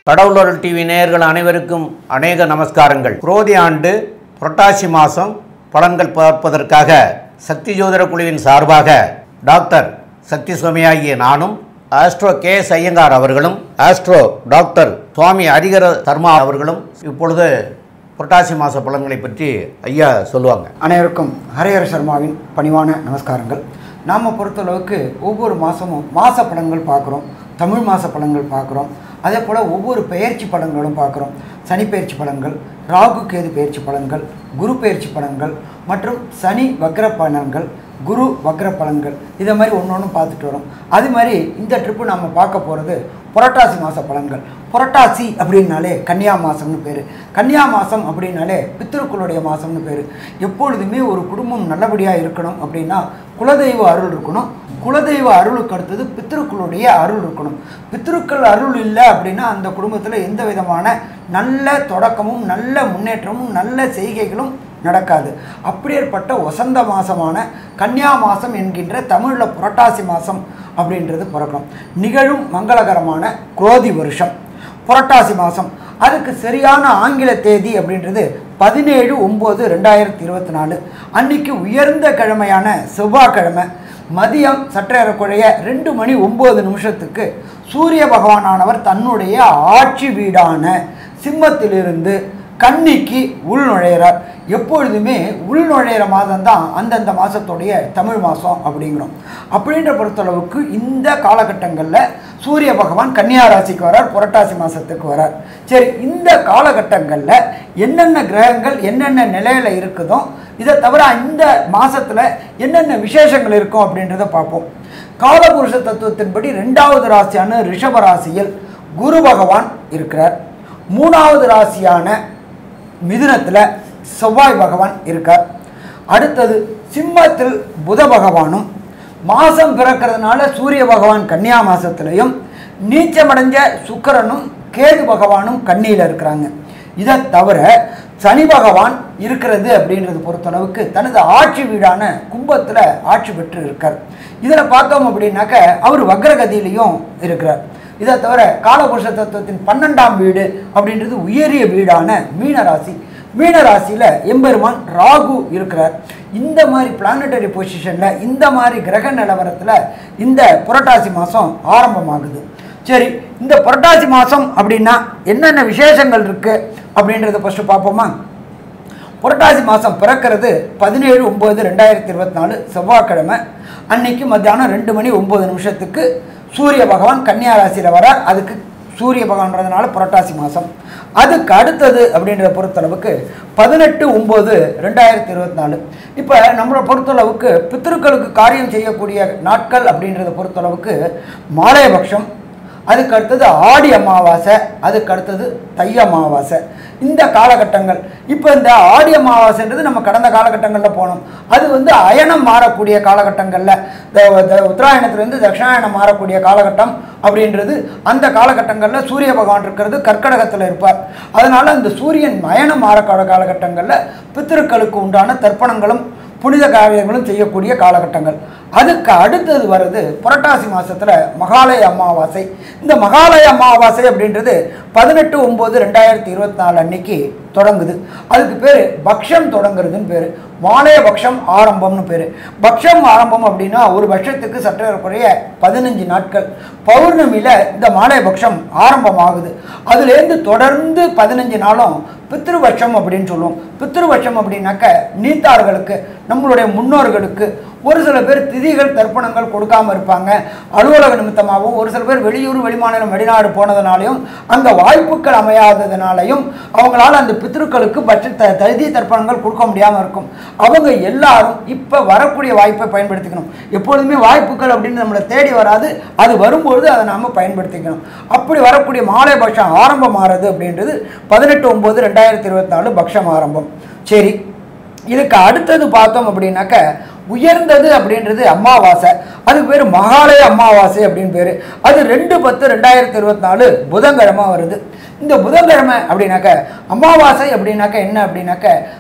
கடவுளர் TV நேயர்கள் அனைவருக்கும் அநேக நமஸ்காரங்கள் குரோதி ஆண்டு புரட்டாசி மாதம் பலன்கள் பார்ப்பதற்காக சக்தி ஜோதிட குழுவின் சார்பாக டாக்டர் சக்தி சுவாமியாகிய நானும் ஆஸ்ட்ரோ கே எஸ் ஐயங்கார் அவர்களும் ஆஸ்ட்ரோ டாக்டர் சுவாமி ஹரிகர சர்மா அவர்களும் இப்பொழுது புரட்டாசி மாத பலன்களை பற்றி ஐயா சொல்லுவாங்க அனைவருக்கும் ஹரிஹர சர்மாவின் பணிவான நமஸ்காரங்கள் நாம் பொறுத்தளவுக்கு ஒவ்வொரு மாதமும் மாத படங்கள் பார்க்குறோம் தமிழ் மாத படங்கள் பார்க்குறோம் அதே போல் ஒவ்வொரு பெயர்ச்சி படங்களும் பார்க்குறோம் சனி பெயர்ச்சி படங்கள் ராகு கேது பெயர்ச்சி பலன்கள் குரு பெயர்ச்சி பலன்கள் மற்றும் சனி வக்ர பலன்கள் குரு வக்ர பலன்கள் இதை மாதிரி ஒன்று ஒன்று பார்த்துட்டு வரோம் அது மாதிரி இந்த ட்ரிப்பு நம்ம பார்க்க போகிறது புரட்டாசி மாத பலன்கள் புரட்டாசி அப்படின்னாலே கன்னியா மாதம்னு பேர் கன்னியா மாதம் அப்படின்னாலே பித்திருக்களுடைய மாதம்னு பேர் எப்பொழுதுமே ஒரு குடும்பம் நல்லபடியாக இருக்கணும் அப்படின்னா குலதெய்வ அருள் இருக்கணும் குலதெய்வ அருளுக்கு அடுத்தது பித்திருக்களுடைய அருள் இருக்கணும் பித்திருக்கள் அருள் இல்லை அப்படின்னா அந்த குடும்பத்தில் எந்த விதமான நல்ல தொடக்கமும் நல்ல முன்னேற்றமும் நல்ல செய்கைகளும் நடக்காது அப்படியேற்பட்ட வசந்த மாதமான கன்னியா மாதம் என்கின்ற தமிழில் புரட்டாசி மாதம் அப்படின்றது பிறக்கும் நிகழும் மங்களகரமான குரோதி வருஷம் புரட்டாசி மாதம் அதுக்கு சரியான ஆங்கில தேதி அப்படின்றது பதினேழு ஒம்பது ரெண்டாயிரத்தி இருபத்தி நாலு அன்னைக்கு உயர்ந்த கிழமையான செவ்வாய்க்கிழமை மதியம் சற்றேறக்குறைய ரெண்டு மணி ஒம்பது நிமிஷத்துக்கு சூரிய பகவானானவர் தன்னுடைய ஆட்சி வீடான சிம்மத்திலிருந்து கன்னிக்கு உள் நுழையிறார் எப்பொழுதுமே உள் நுழையிற மாதம் தான் அந்தந்த மாதத்துடைய தமிழ் மாதம் அப்படிங்கிறோம் அப்படின்ற பொறுத்தளவுக்கு இந்த காலகட்டங்களில் சூரிய பகவான் கன்னியா ராசிக்கு வரார் புரட்டாசி மாதத்துக்கு வரார் சரி இந்த காலகட்டங்களில் என்னென்ன கிரகங்கள் என்னென்ன நிலையில் இருக்குதோ இதை தவிர இந்த மாதத்தில் என்னென்ன விசேஷங்கள் இருக்கும் அப்படின்றத பார்ப்போம் காலபுருஷ தத்துவத்தின்படி ரெண்டாவது ராசியான ரிஷப ராசியில் குரு பகவான் இருக்கிறார் மூணாவது ராசியான மிதுனத்தில் செவ்வாய் பகவான் இருக்கார் அடுத்தது சிம்மத்தில் புத பகவானும் மாதம் பிறக்கிறதுனால சூரிய பகவான் கன்னியா மாதத்துலையும் நீச்சமடைஞ்ச சுக்கிரனும் கேது பகவானும் கன்னியில் இருக்கிறாங்க இதை தவிர சனி பகவான் இருக்கிறது அப்படின்றது பொறுத்தளவுக்கு தனது ஆட்சி வீடான கும்பத்தில் ஆட்சி பெற்று இருக்கார் இதில் பார்த்தோம் அப்படின்னாக்க அவர் வக்ரகதியிலையும் இருக்கிறார் இதை தவிர காலபுருஷ தத்துவத்தின் பன்னெண்டாம் வீடு அப்படின்றது உயரிய வீடான மீனராசி மீனராசியில் எம்பெருமான் ராகு இருக்கிறார் இந்த மாதிரி பிளானட்டரி பொசிஷனில் இந்த மாதிரி கிரக நிலவரத்தில் இந்த புரட்டாசி மாதம் ஆரம்பமாகுது சரி இந்த புரட்டாசி மாதம் அப்படின்னா என்னென்ன விசேஷங்கள் இருக்குது அப்படின்றத ஃபஸ்ட்டு பார்ப்போமா புரட்டாசி மாதம் பிறக்கிறது பதினேழு ஒம்பது ரெண்டாயிரத்தி இருபத்தி நாலு செவ்வாய்க்கிழமை அன்னைக்கு மத்தியானம் ரெண்டு மணி ஒம்பது நிமிஷத்துக்கு சூரிய பகவான் கன்னியா ராசியில் வரார் அதுக்கு சூரிய பகவான்றதுனால புரட்டாசி மாதம் அதுக்கு அடுத்தது அப்படின்றத பொறுத்தளவுக்கு பதினெட்டு ஒம்பது ரெண்டாயிரத்தி இருபத்தி நாலு இப்போ நம்மளை பொறுத்தளவுக்கு பித்திருக்களுக்கு காரியம் செய்யக்கூடிய நாட்கள் அப்படின்றத பொறுத்தளவுக்கு மாலையபக்ஷம் அதுக்கு அடுத்தது ஆடி அமாவாசை அதுக்கு அடுத்தது தை அமாவாசை இந்த காலகட்டங்கள் இப்போ இந்த ஆடி அமாவாசைன்றது நம்ம கடந்த காலகட்டங்களில் போனோம் அது வந்து அயனம் மாறக்கூடிய காலகட்டங்களில் இந்த உத்தராயணத்துலேருந்து தட்சிணாயணம் மாறக்கூடிய காலகட்டம் அப்படின்றது அந்த காலகட்டங்களில் சூரிய பகவான் இருக்கிறது கர்க்கடகத்தில் இருப்பார் அதனால் அந்த சூரியன் அயனம் மாறக்கூடிய காலகட்டங்களில் பித்திருக்களுக்கு உண்டான தர்ப்பணங்களும் புனித காரியங்களும் செய்யக்கூடிய காலகட்டங்கள் அதுக்கு அடுத்தது வர்றது புரட்டாசி மாதத்தில் மகாலய அமாவாசை இந்த மகாலய அமாவாசை அப்படின்றது பதினெட்டு ஒம்பது ரெண்டாயிரத்தி இருபத்தி நாலு அன்னைக்கு தொடங்குது அதுக்கு பேர் பக்ஷம் தொடங்குறதுன்னு பேர் மாலைய பக்ஷம் ஆரம்பம்னு பேர் பக்ஷம் ஆரம்பம் அப்படின்னா ஒரு பட்சத்துக்கு சற்றேறக்குறைய பதினஞ்சு நாட்கள் பௌர்ணமியில் இந்த மாலைய பக்ஷம் ஆரம்பமாகுது அதுலேருந்து தொடர்ந்து பதினஞ்சு நாளும் பித்ருபட்சம் அப்படின்னு சொல்லுவோம் பித்ருபட்சம் அப்படின்னாக்க நீத்தார்களுக்கு நம்மளுடைய முன்னோர்களுக்கு ஒரு சில பேர் திதிகள் தர்ப்பணங்கள் கொடுக்காம இருப்பாங்க அலுவலக நிமித்தமாகவும் ஒரு சில பேர் வெளியூர் வெளிமாநிலம் வெளிநாடு போனதுனாலையும் அங்கே வாய்ப்புகள் அமையாததுனாலையும் அவங்களால அந்த பித்ருக்களுக்கு பட்ச த தகுதி தர்ப்பணங்கள் கொடுக்க முடியாமல் இருக்கும் அவங்க எல்லாரும் இப்போ வரக்கூடிய வாய்ப்பை பயன்படுத்திக்கணும் எப்பொழுதுமே வாய்ப்புகள் அப்படின்னு நம்மளை தேடி வராது அது வரும்பொழுது அதை நாம் பயன்படுத்திக்கணும் அப்படி வரக்கூடிய மாலை பட்சம் ஆரம்பம் ஆறது அப்படின்றது பதினெட்டு ஒம்பது ரெண்டாயிரத்தி இருபத்தி நாலு பக்ஷம் ஆரம்பம் சரி இதுக்கு அடுத்தது பார்த்தோம் அப்படின்னாக்க உயர்ந்தது அப்படின்றது அமாவாசை அதுக்கு பேர் மகாலய அமாவாசை அப்படின்னு பேர் அது ரெண்டு பத்து ரெண்டாயிரத்தி இருபத்தி நாலு புதன்கிழமை வருது இந்த புதன்கிழமை அப்படின்னாக்க அமாவாசை அப்படின்னாக்க என்ன அப்படின்னாக்க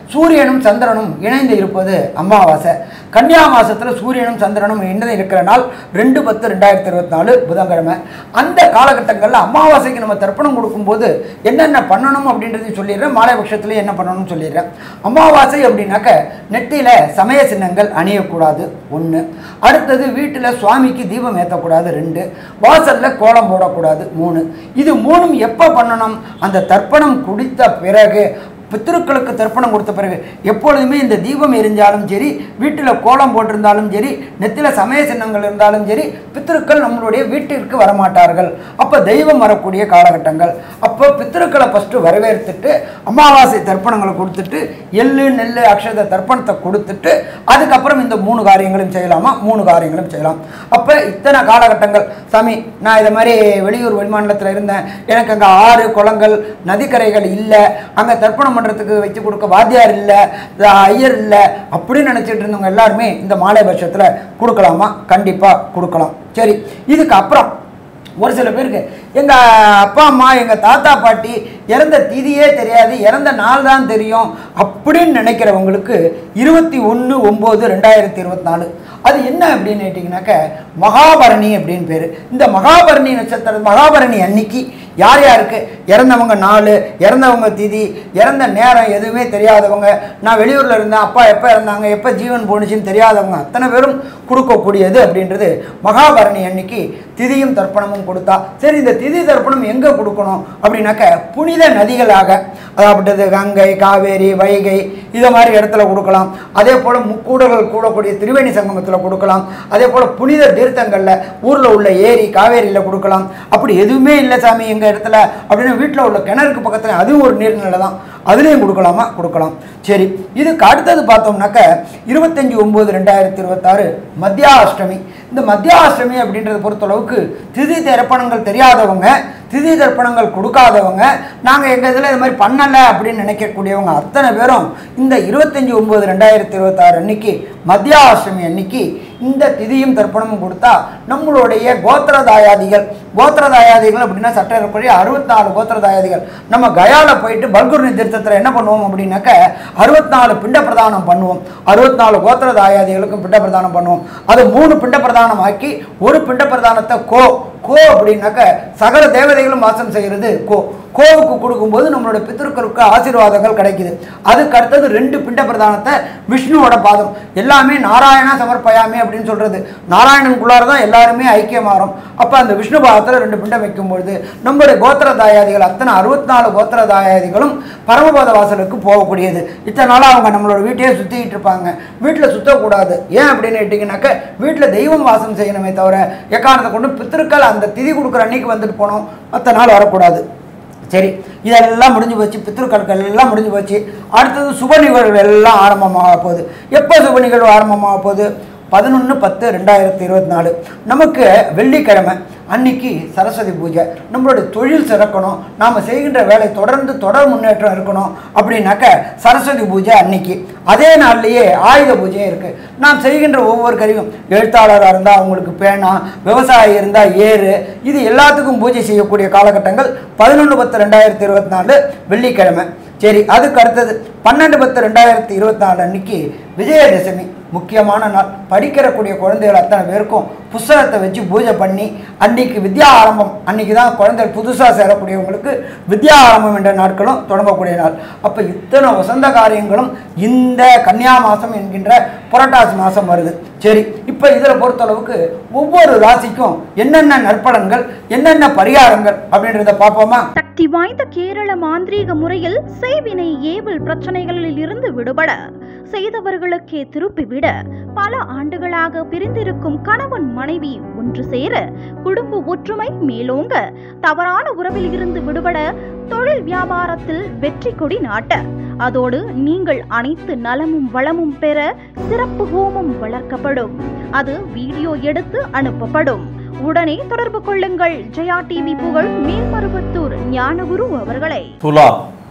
சூரியனும் சந்திரனும் இணைந்து இருப்பது அமாவாசை கன்னியா மாசத்தில் சூரியனும் சந்திரனும் இணைந்து இருக்கிற நாள் ரெண்டு பத்து ரெண்டாயிரத்தி இருபத்தி நாலு புதன்கிழமை அந்த காலகட்டங்களில் அமாவாசைக்கு நம்ம தர்ப்பணம் கொடுக்கும்போது என்னென்ன பண்ணணும் அப்படின்றதையும் சொல்லிடுறேன் மாலை பட்சத்தில் என்ன பண்ணணும்னு சொல்லிடுறேன் அமாவாசை அப்படின்னாக்க நெத்தியில் சமய சின்னங்கள் அணியக்கூடாது ஒன்று அடுத்தது வீட்டில் சுவாமிக்கு தீபம் ஏற்றக்கூடாது ரெண்டு வாசலில் கோலம் போடக்கூடாது மூணு இது மூணும் எப்போ பண்ணணும் அந்த தர்ப்பணம் குடித்த பிறகு பித்திருக்களுக்கு தர்ப்பணம் கொடுத்த பிறகு எப்பொழுதுமே இந்த தீபம் எரிஞ்சாலும் சரி வீட்டில் கோலம் போட்டிருந்தாலும் சரி நெத்தில சமய சின்னங்கள் இருந்தாலும் சரி பித்திருக்கள் நம்மளுடைய வீட்டிற்கு வரமாட்டார்கள் அப்போ தெய்வம் வரக்கூடிய காலகட்டங்கள் அப்போ பித்திருக்களை ஃபஸ்ட்டு வரவேற்றுட்டு அமாவாசை தர்ப்பணங்களை கொடுத்துட்டு எள்ளு நெல் அக்ஷத தர்ப்பணத்தை கொடுத்துட்டு அதுக்கப்புறம் இந்த மூணு காரியங்களும் செய்யலாமா மூணு காரியங்களும் செய்யலாம் அப்போ இத்தனை காலகட்டங்கள் சாமி நான் இதை மாதிரி வெளியூர் வெளிமாநிலத்தில் இருந்தேன் எனக்கு அங்கே ஆறு குளங்கள் நதிக்கரைகள் இல்லை அங்கே தர்ப்பணம் பண்ணுறதுக்கு வச்சு கொடுக்க வாத்தியார் இல்லை ஐயர் இல்லை அப்படின்னு நினச்சிட்டு இருந்தவங்க எல்லாருமே இந்த மாலை பட்சத்தில் கொடுக்கலாமா கண்டிப்பாக கொடுக்கலாம் சரி இதுக்கு அப்புறம் ஒரு சில பேருக்கு எங்கள் அப்பா அம்மா எங்கள் தாத்தா பாட்டி இறந்த திதியே தெரியாது இறந்த நாள் தான் தெரியும் அப்படின்னு நினைக்கிறவங்களுக்கு இருபத்தி ஒன்று ஒம்பது ரெண்டாயிரத்தி இருபத்தி நாலு அது என்ன அப்படின்னு கேட்டிங்கனாக்க மகாபரணி அப்படின்னு பேர் இந்த மகாபரணி நட்சத்திரம் மகாபரணி அன்னைக்கு யார் யாருக்கு இறந்தவங்க நாள் இறந்தவங்க திதி இறந்த நேரம் எதுவுமே தெரியாதவங்க நான் வெளியூரில் இருந்தேன் அப்பா எப்போ இறந்தாங்க எப்போ ஜீவன் போணுச்சுன்னு தெரியாதவங்க அத்தனை பேரும் கொடுக்கக்கூடியது அப்படின்றது மகாபரணி அன்னைக்கு திதியும் தர்ப்பணமும் கொடுத்தா சரி இந்த திதி தர்ப்பணம் எங்கே கொடுக்கணும் அப்படின்னாக்க புனித நதிகளாக அதாவது கங்கை காவேரி வைகை இதை மாதிரி இடத்துல கொடுக்கலாம் அதே போல் முக்கூடர்கள் கூடக்கூடிய திரிவேணி சங்கமத்தில் கொடுக்கலாம் அதே போல் புனித தீர்த்தங்களில் ஊரில் உள்ள ஏரி காவேரியில் கொடுக்கலாம் அப்படி எதுவுமே இல்லை சாமி எங்கள் இடத்துல அப்படின்னு வீட்டில் உள்ள கிணறுக்கு பக்கத்தில் அதுவும் ஒரு நீர்நிலை தான் அதுலேயும் கொடுக்கலாமா கொடுக்கலாம் சரி இதுக்கு அடுத்தது பார்த்தோம்னாக்க இருபத்தஞ்சி ஒம்பது ரெண்டாயிரத்தி இருபத்தாறு மத்தியாஷ்டமி இந்த மத்தியாஷ்டமி அப்படின்றத பொறுத்தளவுக்கு திதி தர்ப்பணங்கள் தெரியாதவங்க திதி தர்ப்பணங்கள் கொடுக்காதவங்க நாங்கள் எங்கள் இதில் இது மாதிரி பண்ணலை அப்படின்னு நினைக்கக்கூடியவங்க அத்தனை பேரும் இந்த இருபத்தஞ்சி ஒம்பது ரெண்டாயிரத்தி இருபத்தாறு அன்னைக்கு மத்தியாஷ்டமி அன்னைக்கு இந்த திதியும் தர்ப்பணமும் கொடுத்தா நம்மளுடைய கோத்திரதாயாதிகள் கோத்திரதாயாதிகள் அப்படின்னா சட்டப்படி அறுபத்தி நாலு கோத்திரதாயாதிகள் நம்ம கயால போயிட்டு பல்குர்ணி தீர்த்தத்தில் என்ன பண்ணுவோம் அப்படின்னாக்க அறுபத்தி நாலு பிண்ட பிரதானம் பண்ணுவோம் அறுபத்தி நாலு கோத்திரதாயாதிகளுக்கும் பிண்ட பிரதானம் பண்ணுவோம் அது மூணு பிண்ட பிரதானம் ஆக்கி ஒரு பிண்ட பிரதானத்தை கோ கோ அப்படின்னாக்க சகல தேவதைகளும் வாசம் செய்கிறது கோ கோவுக்கு கொடுக்கும்போது நம்மளோட பித்திருக்களுக்கு ஆசீர்வாதங்கள் கிடைக்குது அதுக்கு அடுத்தது ரெண்டு பிண்ட பிரதானத்தை விஷ்ணுவோட பாதம் எல்லாமே நாராயணா சமர்ப்பயாமி அப்படின்னு சொல்கிறது நாராயணனுக்குள்ளார தான் எல்லாருமே ஐக்கியமாறும் அப்போ அந்த விஷ்ணு பாதத்தில் ரெண்டு பிண்டம் வைக்கும்பொழுது நம்மளுடைய கோத்திர தாயாதிகள் அத்தனை அறுபத்தி நாலு கோத்திர தாயாதிகளும் பரமபத வாசலுக்கு போகக்கூடியது இத்தனை நாளாக அவங்க நம்மளோட வீட்டையே சுற்றிக்கிட்டு இருப்பாங்க வீட்டில் சுற்றக்கூடாது ஏன் அப்படின்னு கேட்டிங்கனாக்க வீட்டில் தெய்வம் வாசம் செய்யணுமே தவிர எக்காரணத்தை கொண்டு பித்திருக்கள் அந்த திதி கொடுக்குற அன்னைக்கு வந்துட்டு போனோம் மற்ற நாள் வரக்கூடாது சரி இதெல்லாம் முடிஞ்சு போச்சு பித்ருக்களுக்கள் எல்லாம் முடிஞ்சு போச்சு அடுத்தது சுப நிகழ்வு எல்லாம் ஆரம்பமாக போகுது எப்போ சுப நிகழ்வு ஆரம்பமாக போகுது பதினொன்று பத்து ரெண்டாயிரத்தி இருபத்தி நாலு நமக்கு வெள்ளிக்கிழமை அன்னைக்கு சரஸ்வதி பூஜை நம்மளுடைய தொழில் சிறக்கணும் நாம் செய்கின்ற வேலை தொடர்ந்து தொடர் முன்னேற்றம் இருக்கணும் அப்படின்னாக்க சரஸ்வதி பூஜை அன்னைக்கு அதே நாள்லேயே ஆயுத பூஜையும் இருக்குது நாம் செய்கின்ற ஒவ்வொரு கருவியும் எழுத்தாளராக இருந்தால் அவங்களுக்கு பேனா விவசாயி இருந்தால் ஏறு இது எல்லாத்துக்கும் பூஜை செய்யக்கூடிய காலகட்டங்கள் பதினொன்று பத்து ரெண்டாயிரத்தி இருபத்தி நாலு வெள்ளிக்கிழமை சரி அதுக்கு அடுத்தது பன்னெண்டு பத்து ரெண்டாயிரத்தி இருபத்தி நாலு அன்னைக்கு விஜயதசமி முக்கியமான நாள் படிக்கிறக்கூடிய குழந்தைகள் அத்தனை பேருக்கும் புஸ்தகத்தை வச்சு பூஜை பண்ணி அன்னைக்கு வித்யா ஆரம்பம் அன்னைக்கு தான் குழந்தைகள் புதுசாக சேரக்கூடியவங்களுக்கு வித்யா ஆரம்பம் என்ற நாட்களும் தொடங்கக்கூடிய நாள் அப்போ இத்தனை வசந்த காரியங்களும் இந்த கன்னியா மாதம் என்கின்ற புரட்டாசி மாதம் வருது சரி இப்போ இதில் பொறுத்தளவுக்கு ஒவ்வொரு ராசிக்கும் என்னென்ன நற்பலன்கள் என்னென்ன பரிகாரங்கள் அப்படின்றத பார்ப்போமா சக்தி வாய்ந்த கேரள மாந்திரீக முறையில் செய்வினை ஏவல் பிரச்சனைகளில் இருந்து விடுபட செய்தவர்களுக்கே திருப்பிவிட பல ஆண்டுகளாக பிரிந்திருக்கும் கணவன் மனைவி ஒன்று சேர குடும்ப ஒற்றுமை மேலோங்க தவறான உறவில் இருந்து விடுபட தொழில் வியாபாரத்தில் வெற்றி கொடி நாட்ட அதோடு நீங்கள் அனைத்து நலமும் வளமும் பெற சிறப்பு ஹோமம் வளர்க்கப்படும் அது வீடியோ எடுத்து அனுப்பப்படும் உடனே தொடர்பு கொள்ளுங்கள் ஜெயா டிவி புகழ் மேல்மருவத்தூர் ஞானகுரு அவர்களை துலா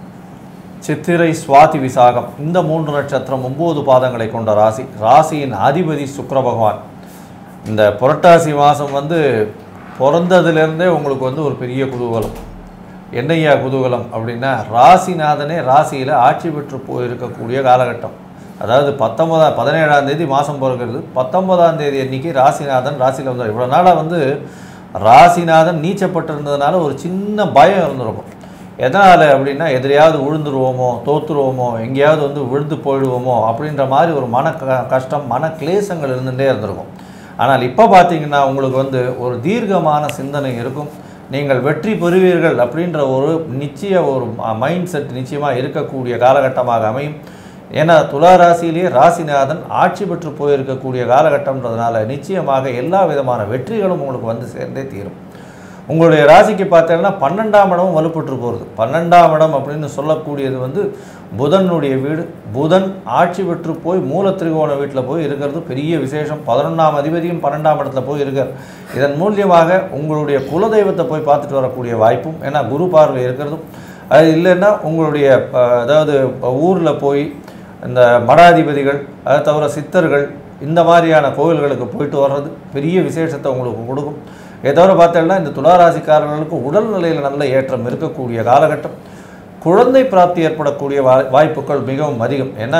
சித்திரை சுவாதி விசாகம் இந்த மூன்று நட்சத்திரம் ஒம்பது பாதங்களை கொண்ட ராசி ராசியின் அதிபதி சுக்கிர பகவான் இந்த புரட்டாசி மாதம் வந்து பிறந்ததுலேருந்தே உங்களுக்கு வந்து ஒரு பெரிய குதூகலம் என்னையா குதூகலம் அப்படின்னா ராசிநாதனே ராசியில் ஆட்சி பெற்று போயிருக்கக்கூடிய காலகட்டம் அதாவது பத்தொன்பதாம் பதினேழாம் தேதி மாதம் பிறக்கிறது பத்தொன்பதாம் தேதி அன்னைக்கு ராசிநாதன் ராசியில் வந்தார் இவ்வளோ நாளாக வந்து ராசிநாதன் நீச்சப்பட்டிருந்ததுனால ஒரு சின்ன பயம் இருந்திருக்கும் எதனால் அப்படின்னா எதிரையாவது விழுந்துருவோமோ தோத்துருவோமோ எங்கேயாவது வந்து விழுந்து போயிடுவோமோ அப்படின்ற மாதிரி ஒரு மன க கஷ்டம் மன கிளேசங்கள் இருந்துகிட்டே இருந்திருக்கும் ஆனால் இப்போ பார்த்தீங்கன்னா உங்களுக்கு வந்து ஒரு தீர்க்கமான சிந்தனை இருக்கும் நீங்கள் வெற்றி பெறுவீர்கள் அப்படின்ற ஒரு நிச்சய ஒரு மைண்ட் செட் நிச்சயமாக இருக்கக்கூடிய காலகட்டமாக அமையும் ஏன்னா துலா ராசியிலேயே ராசிநாதன் ஆட்சி பெற்று போயிருக்கக்கூடிய காலகட்டம்ன்றதுனால நிச்சயமாக எல்லா விதமான வெற்றிகளும் உங்களுக்கு வந்து சேர்ந்தே தீரும் உங்களுடைய ராசிக்கு பார்த்தீங்கன்னா பன்னெண்டாம் இடமும் வலுப்பட்டு போகிறது பன்னெண்டாம் இடம் அப்படின்னு சொல்லக்கூடியது வந்து புதனுடைய வீடு புதன் ஆட்சி பெற்று போய் மூல திரிகோண வீட்டில் போய் இருக்கிறது பெரிய விசேஷம் பதினொன்றாம் அதிபதியும் பன்னெண்டாம் இடத்துல போய் இருக்கார் இதன் மூலியமாக உங்களுடைய குலதெய்வத்தை போய் பார்த்துட்டு வரக்கூடிய வாய்ப்பும் ஏன்னா குரு பார்வை இருக்கிறதும் அது இல்லைன்னா உங்களுடைய அஹ், அதாவது ஊரில் போய் இந்த மடாதிபதிகள் அதை தவிர சித்தர்கள் இந்த மாதிரியான கோவில்களுக்கு போயிட்டு வர்றது பெரிய விசேஷத்தை உங்களுக்கு கொடுக்கும் இதை தவிர பார்த்தீங்கன்னா இந்த துளாராசிக்காரர்களுக்கு உடல்நிலையில் நல்ல ஏற்றம் இருக்கக்கூடிய காலகட்டம் குழந்தை பிராப்தி ஏற்படக்கூடிய வாய் வாய்ப்புகள் மிகவும் அதிகம் ஏன்னா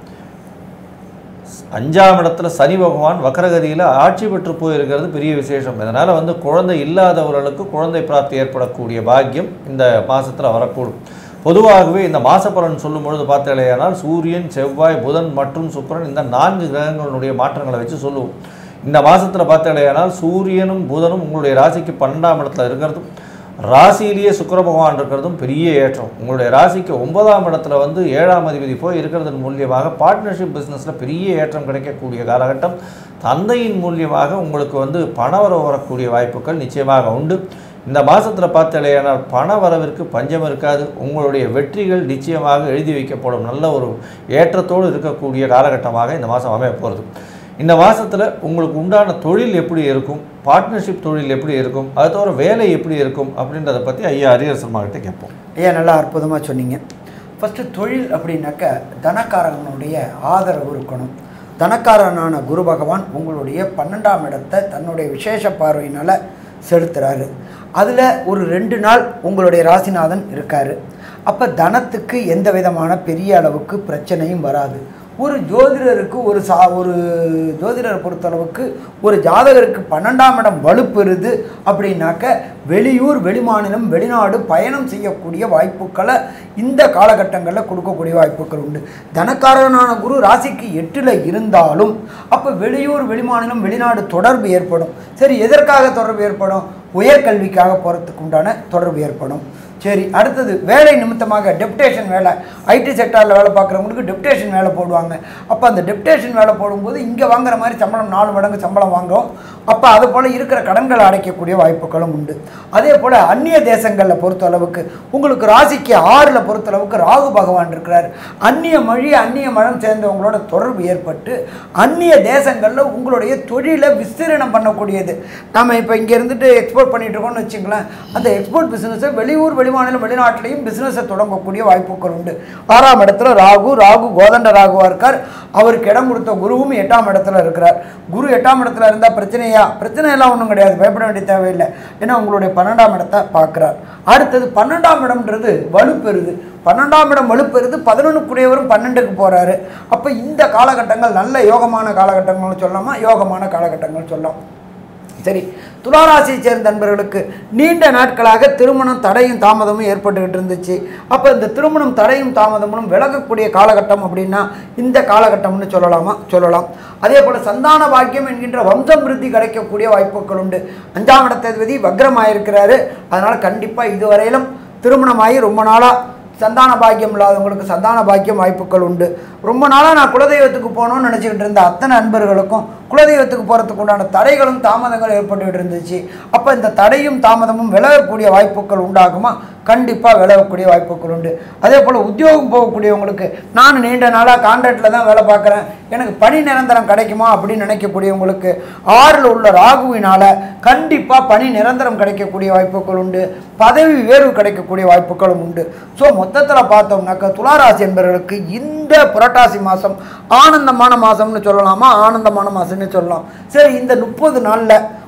அஞ்சாம் இடத்துல சனி பகவான் வக்கரகதியில் ஆட்சி பெற்று போயிருக்கிறது பெரிய விசேஷம் இதனால் வந்து குழந்தை இல்லாதவர்களுக்கு குழந்தை பிராப்தி ஏற்படக்கூடிய பாக்கியம் இந்த மாதத்தில் வரக்கூடும் பொதுவாகவே இந்த மாசப்பலன் சொல்லும் பொழுது பார்த்தீங்களேயானால் சூரியன் செவ்வாய் புதன் மற்றும் சுக்கிரன் இந்த நான்கு கிரகங்களுடைய மாற்றங்களை வச்சு சொல்லுவோம் இந்த மாதத்தில் பார்த்தீங்களேயானால் சூரியனும் புதனும் உங்களுடைய ராசிக்கு பன்னெண்டாம் இடத்துல இருக்கிறதும் ராசியிலேயே சுக்கிர பகவான் இருக்கிறதும் பெரிய ஏற்றம் உங்களுடைய ராசிக்கு ஒன்பதாம் இடத்துல வந்து ஏழாம் அதிபதி போய் இருக்கிறதன் மூலியமாக பார்ட்னர்ஷிப் பிஸ்னஸில் பெரிய ஏற்றம் கிடைக்கக்கூடிய காலகட்டம் தந்தையின் மூலியமாக உங்களுக்கு வந்து பணவரவு வரக்கூடிய வாய்ப்புகள் நிச்சயமாக உண்டு இந்த மாதத்தில் பார்த்தாலேயானால் பண வரவிற்கு பஞ்சம் இருக்காது உங்களுடைய வெற்றிகள் நிச்சயமாக எழுதி வைக்கப்படும் நல்ல ஒரு ஏற்றத்தோடு இருக்கக்கூடிய காலகட்டமாக இந்த மாதம் அமைய போகிறது இந்த மாதத்தில் உங்களுக்கு உண்டான தொழில் எப்படி இருக்கும் பார்ட்னர்ஷிப் தொழில் எப்படி இருக்கும் அது தவிர வேலை எப்படி இருக்கும் அப்படின்றத பற்றி ஐயா ஹரியர் சர்மா கிட்ட கேட்போம் ஐயா நல்லா அற்புதமாக சொன்னீங்க ஃபஸ்ட்டு தொழில் அப்படின்னாக்க தனக்காரகனுடைய ஆதரவு இருக்கணும் தனக்காரனான குரு பகவான் உங்களுடைய பன்னெண்டாம் இடத்தை தன்னுடைய விசேஷ பார்வையினால் செலுத்துறாரு அதில் ஒரு ரெண்டு நாள் உங்களுடைய ராசிநாதன் இருக்கார் அப்போ தனத்துக்கு எந்த விதமான பெரிய அளவுக்கு பிரச்சனையும் வராது ஒரு ஜோதிடருக்கு ஒரு சா ஒரு ஜோதிடரை பொறுத்தளவுக்கு ஒரு ஜாதகருக்கு பன்னெண்டாம் இடம் வலுப்பெறுது அப்படின்னாக்க வெளியூர் வெளிமாநிலம் வெளிநாடு பயணம் செய்யக்கூடிய வாய்ப்புகளை இந்த காலகட்டங்களில் கொடுக்கக்கூடிய வாய்ப்புகள் உண்டு தனக்காரனான குரு ராசிக்கு எட்டில் இருந்தாலும் அப்போ வெளியூர் வெளிமாநிலம் வெளிநாடு தொடர்பு ஏற்படும் சரி எதற்காக தொடர்பு ஏற்படும் உயர்கல்விக்காக போகிறதுக்கு உண்டான தொடர்பு ஏற்படும் சரி அடுத்தது வேலை நிமித்தமாக டெப்டேஷன் வேலை ஐடி செக்டாரில் வேலை பார்க்குறவங்களுக்கு டெப்டேஷன் வேலை போடுவாங்க அப்போ அந்த டெப்டேஷன் வேலை போடும்போது இங்கே வாங்குற மாதிரி சம்பளம் நாலு மடங்கு சம்பளம் வாங்குறோம் அப்போ அது போல் இருக்கிற கடன்களை அடைக்கக்கூடிய வாய்ப்புகளும் உண்டு அதே போல் அந்நிய தேசங்களில் பொறுத்தளவுக்கு உங்களுக்கு ராசிக்கு ஆறில் பொறுத்தளவுக்கு ராகு பகவான் இருக்கிறார் அந்நிய மொழி அந்நிய மனம் சேர்ந்தவங்களோட தொடர்பு ஏற்பட்டு அந்நிய தேசங்களில் உங்களுடைய தொழிலை விஸ்தீரணம் பண்ணக்கூடியது நம்ம இப்போ இங்கே இருந்துட்டு எக்ஸ்போர்ட் பண்ணிட்டு இருக்கோம்னு வச்சுங்களேன் அந்த எக்ஸ்போர்ட் பிஸ்னஸை வெளியூர் வெளிமாநிலம் வெளிநாட்டிலையும் பிஸ்னஸை தொடங்கக்கூடிய வாய்ப்புகள் உண்டு ஆறாம் இடத்துல ராகு ராகு கோதண்ட ராகுவா இருக்கார் அவருக்கு இடம் கொடுத்த குருவும் எட்டாம் இடத்துல இருக்கிறார் குரு எட்டாம் இடத்துல இருந்தால் பிரச்சனையா பிரச்சனை எல்லாம் ஒன்றும் கிடையாது பயப்பட வேண்டிய தேவையில்லை ஏன்னா உங்களுடைய பன்னெண்டாம் இடத்தை பார்க்குறார் அடுத்தது பன்னெண்டாம் இடம்ன்றது வலுப்பெறுது பன்னெண்டாம் இடம் வலுப்பெறுது பதினொன்றுக்குடையவரும் பன்னெண்டுக்கு போகிறாரு அப்போ இந்த காலகட்டங்கள் நல்ல யோகமான காலகட்டங்கள்னு சொல்லலாமா யோகமான காலகட்டங்கள் சொல்லலாம் சரி துளாராசியை சேர்ந்த நண்பர்களுக்கு நீண்ட நாட்களாக திருமணம் தடையும் தாமதமும் ஏற்பட்டுக்கிட்டு இருந்துச்சு அப்போ இந்த திருமணம் தடையும் தாமதமும் விலகக்கூடிய காலகட்டம் அப்படின்னா இந்த காலகட்டம்னு சொல்லலாமா சொல்லலாம் அதே போல் சந்தான பாக்கியம் என்கின்ற வம்சம் விருத்தி கிடைக்கக்கூடிய வாய்ப்புகள் உண்டு அஞ்சாம் இடத்ததிபதி வக்ரமாயிருக்கிறாரு அதனால் கண்டிப்பாக இதுவரையிலும் திருமணமாகி ரொம்ப நாளாக சந்தான பாக்கியம் இல்லாதவங்களுக்கு சந்தான பாக்கியம் வாய்ப்புகள் உண்டு ரொம்ப நாளாக நான் குலதெய்வத்துக்கு போகணும்னு நினச்சிக்கிட்டு இருந்த அத்தனை நண்பர்களுக்கும் குலதெய்வத்துக்கு போகிறதுக்கு உண்டான தடைகளும் தாமதங்களும் ஏற்பட்டுக்கிட்டு இருந்துச்சு அப்போ இந்த தடையும் தாமதமும் விலகக்கூடிய வாய்ப்புகள் உண்டாகுமா கண்டிப்பாக விலகக்கூடிய வாய்ப்புகள் உண்டு அதே போல் உத்தியோகம் போகக்கூடியவங்களுக்கு நான் நீண்ட நாளாக கான்ட்ராக்டில் தான் வேலை பார்க்குறேன் எனக்கு பணி நிரந்தரம் கிடைக்குமா அப்படின்னு நினைக்கக்கூடியவங்களுக்கு ஆறில் உள்ள ராகுவினால் கண்டிப்பாக பணி நிரந்தரம் கிடைக்கக்கூடிய வாய்ப்புகள் உண்டு பதவி உயர்வு கிடைக்கக்கூடிய வாய்ப்புகளும் உண்டு ஸோ மொத்தத்தில் பார்த்தோம்னாக்கா துளாராசி என்பவர்களுக்கு இந்த புரட்டாசி மாதம் ஆனந்தமான மாதம்னு சொல்லலாமா ஆனந்தமான மாதம்னு சொல்லலாம் சரி இந்த முப்பது நாளில்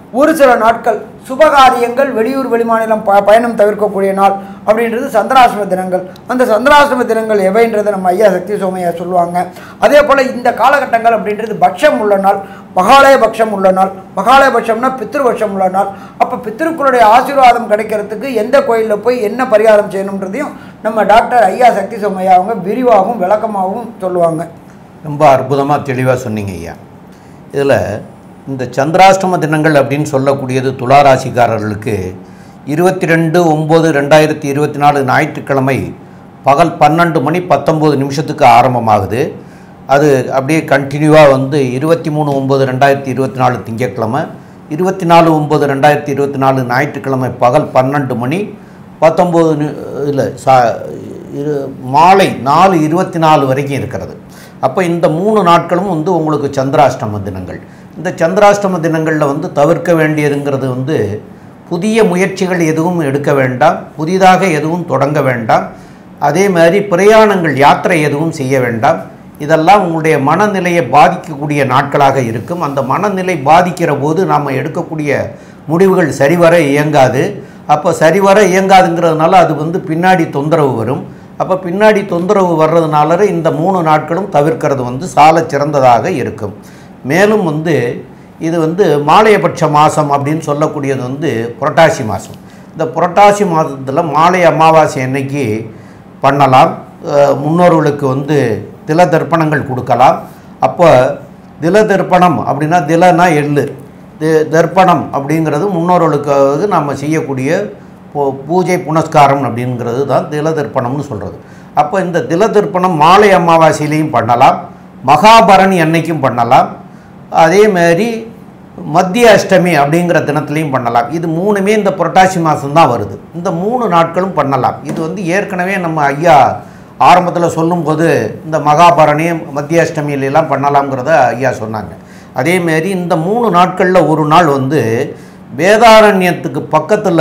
ஒரு சில நாட்கள் சுபகாரியங்கள் வெளியூர் வெளிமாநிலம் ப பயணம் தவிர்க்கக்கூடிய நாள் அப்படின்றது சந்திராசிரம தினங்கள் அந்த சந்திராசிரம தினங்கள் எவைன்றதை நம்ம ஐயா சக்தி சோமையா சொல்லுவாங்க அதே போல் இந்த காலகட்டங்கள் அப்படின்றது பட்சம் உள்ள நாள் மகாலய பட்சம் உள்ள நாள் மகாலய பட்சம்னா பித்ருபட்சம் உள்ள நாள் அப்போ பித்ருக்களுடைய ஆசீர்வாதம் கிடைக்கிறதுக்கு எந்த கோயிலில் போய் என்ன பரிகாரம் செய்யணுன்றதையும் நம்ம டாக்டர் ஐயா சக்தி சோமையா அவங்க விரிவாகவும் விளக்கமாகவும் சொல்லுவாங்க ரொம்ப அற்புதமாக தெளிவாக சொன்னீங்க ஐயா இதில் இந்த சந்திராஷ்டம தினங்கள் அப்படின்னு சொல்லக்கூடியது துளாராசிக்காரர்களுக்கு இருபத்தி ரெண்டு ஒம்பது ரெண்டாயிரத்தி இருபத்தி நாலு ஞாயிற்றுக்கிழமை பகல் பன்னெண்டு மணி பத்தொம்போது நிமிஷத்துக்கு ஆரம்பமாகுது அது அப்படியே கண்டினியூவாக வந்து இருபத்தி மூணு ஒம்பது ரெண்டாயிரத்தி இருபத்தி நாலு திங்கட்கிழமை இருபத்தி நாலு ஒம்பது ரெண்டாயிரத்தி இருபத்தி நாலு ஞாயிற்றுக்கிழமை பகல் பன்னெண்டு மணி பத்தொம்போது இல்லை சா இரு மாலை நாலு இருபத்தி நாலு வரைக்கும் இருக்கிறது அப்போ இந்த மூணு நாட்களும் வந்து உங்களுக்கு சந்திராஷ்டம தினங்கள் இந்த சந்திராஷ்டம தினங்களில் வந்து தவிர்க்க வேண்டியதுங்கிறது வந்து புதிய முயற்சிகள் எதுவும் எடுக்க வேண்டாம் புதிதாக எதுவும் தொடங்க வேண்டாம் அதே மாதிரி பிரயாணங்கள் யாத்திரை எதுவும் செய்ய வேண்டாம் இதெல்லாம் உங்களுடைய மனநிலையை பாதிக்கக்கூடிய நாட்களாக இருக்கும் அந்த மனநிலை பாதிக்கிற போது நாம் எடுக்கக்கூடிய முடிவுகள் சரிவர இயங்காது அப்போ சரிவர இயங்காதுங்கிறதுனால அது வந்து பின்னாடி தொந்தரவு வரும் அப்போ பின்னாடி தொந்தரவு வர்றதுனால இந்த மூணு நாட்களும் தவிர்க்கிறது வந்து சால சிறந்ததாக இருக்கும் மேலும் வந்து இது வந்து மாலையபட்ச மாதம் அப்படின்னு சொல்லக்கூடியது வந்து புரட்டாசி மாதம் இந்த புரட்டாசி மாதத்தில் மாலை அமாவாசை அன்னைக்கு பண்ணலாம் அஹ் முன்னோர்களுக்கு வந்து தில தர்ப்பணங்கள் கொடுக்கலாம் அப்போ தில தர்ப்பணம் அப்படின்னா திலனா எள்ளு தி- தர்ப்பணம் அப்படிங்கிறது முன்னோர்களுக்காக நம்ம செய்யக்கூடிய பூ- பூஜை புனஸ்காரம் அப்படிங்கிறது தான் தில தர்ப்பணம்னு சொல்கிறது அப்போ இந்த தில தர்ப்பணம் மாலை அமாவாசையிலையும் பண்ணலாம் மகாபரணி அன்னைக்கும் பண்ணலாம் அதே மாதிரி மத்திய அஷ்டமி அப்படிங்கிற தினத்துலையும் பண்ணலாம் இது மூணுமே இந்த புரட்டாசி மாதம்தான் வருது இந்த மூணு நாட்களும் பண்ணலாம் இது வந்து ஏற்கனவே நம்ம ஐயா ஆரம்பத்தில் சொல்லும்போது இந்த மகாபரணி மத்திய அஷ்டமியில எல்லாம் பண்ணலாம்ங்கிறத ஐயா சொன்னாங்க அதேமாரி இந்த மூணு நாட்களில் ஒரு நாள் வந்து வேதாரண்யத்துக்கு பக்கத்தில்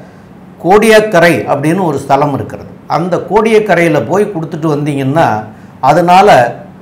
கோடியக்கரை அப்படின்னு ஒரு ஸ்தலம் இருக்கிறது அந்த கோடியக்கரையில் போய் கொடுத்துட்டு வந்தீங்கன்னா அதனால்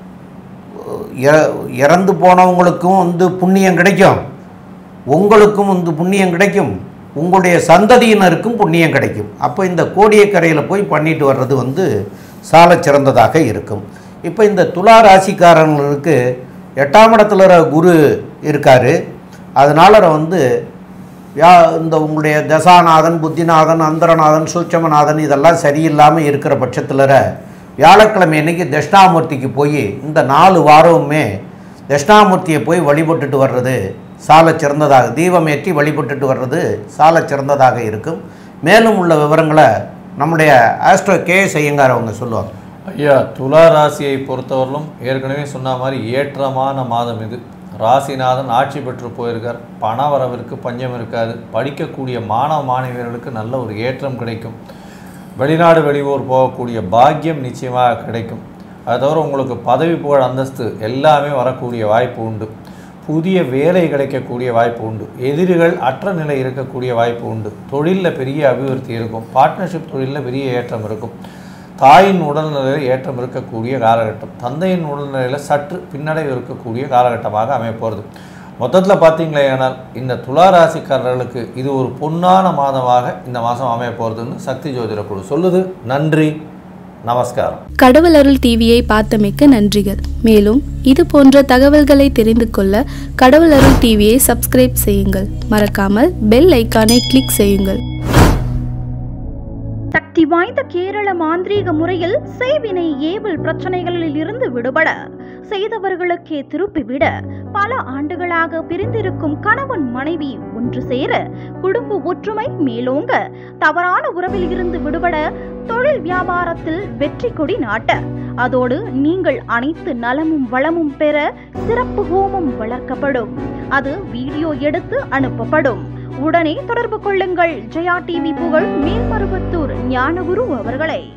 இற- இறந்து போனவங்களுக்கும் வந்து புண்ணியம் கிடைக்கும் உங்களுக்கும் வந்து புண்ணியம் கிடைக்கும் உங்களுடைய சந்ததியினருக்கும் புண்ணியம் கிடைக்கும் அப்போ இந்த கோடியக்கரையில் போய் பண்ணிட்டு வர்றது வந்து சால சிறந்ததாக இருக்கும் இப்போ இந்த துலா ராசிக்காரங்களுக்கு எட்டாம் இடத்துல இருக்கிற குரு இருக்கார் அதனால் வந்து யா இந்த உங்களுடைய தசாநாதன் புத்திநாதன் அந்தரநாதன் சூட்சமநாதன் இதெல்லாம் சரியில்லாமல் இருக்கிற பட்சத்தில் வியாழக்கிழமை அன்னைக்கு தட்சிணாமூர்த்திக்கு போய் இந்த நாலு வாரமுமே தட்சிணாமூர்த்தியை போய் வழிபட்டுட்டு வர்றது சால சிறந்ததாக தீபம் ஏற்றி வழிபட்டுட்டு வர்றது சால சிறந்ததாக இருக்கும் மேலும் உள்ள விவரங்களை நம்முடைய ஆஸ்ட்ரோ கே ஐயங்கார் அவங்க சொல்லுவாங்க ஐயா துலா ராசியை பொறுத்தவரையிலும் ஏற்கனவே சொன்ன மாதிரி ஏற்றமான மாதம் இது ராசிநாதன் ஆட்சி பெற்று போயிருக்கார் பண வரவிற்கு பஞ்சம் இருக்காது படிக்கக்கூடிய மாணவ மாணவியர்களுக்கு நல்ல ஒரு ஏற்றம் கிடைக்கும் வெளிநாடு வெளியூர் போகக்கூடிய பாக்கியம் நிச்சயமாக கிடைக்கும் அது தவிர உங்களுக்கு பதவி புகழ் அந்தஸ்து எல்லாமே வரக்கூடிய வாய்ப்பு உண்டு புதிய வேலை கிடைக்கக்கூடிய வாய்ப்பு உண்டு எதிரிகள் அற்ற நிலை இருக்கக்கூடிய வாய்ப்பு உண்டு தொழிலில் பெரிய அபிவிருத்தி இருக்கும் பார்ட்னர்ஷிப் தொழிலில் பெரிய ஏற்றம் இருக்கும் தாயின் உடல்நிலையில் ஏற்றம் இருக்கக்கூடிய காலகட்டம் தந்தையின் உடல்நிலையில் சற்று பின்னடைவு இருக்கக்கூடிய காலகட்டமாக அமையப் போகிறது மொத்தத்தில் பார்த்தீங்களே ஆனால் இந்த துலா ராசிக்காரர்களுக்கு இது ஒரு பொன்னான மாதமாக இந்த மாதம் அமைய போகிறதுன்னு சக்தி ஜோதிட குழு சொல்லுது நன்றி நமஸ்காரம் கடவுள் அருள் டிவியை பார்த்தமைக்க நன்றிகள் மேலும் இது போன்ற தகவல்களை தெரிந்து கொள்ள கடவுள் அருள் டிவியை சப்ஸ்கிரைப் செய்யுங்கள் மறக்காமல் பெல் ஐக்கானை கிளிக் செய்யுங்கள் சக்தி வாய்ந்த கேரள மாந்திரீக முறையில் செய்வினை ஏவல் பிரச்சனைகளில் இருந்து விடுபட செய்தவர்களுக்கே திருப்பிவிட பல ஆண்டுகளாக பிரிந்திருக்கும் கணவன் மனைவி ஒன்று சேர குடும்ப ஒற்றுமை மேலோங்க தவறான உறவில் இருந்து விடுபட தொழில் வியாபாரத்தில் வெற்றி கொடி நாட்ட அதோடு நீங்கள் அனைத்து நலமும் வளமும் பெற சிறப்பு ஹோமம் வளர்க்கப்படும் அது வீடியோ எடுத்து அனுப்பப்படும் உடனே தொடர்பு கொள்ளுங்கள் ஜெயா டிவி புகழ் மேல்மருவத்தூர் ஞானகுரு அவர்களை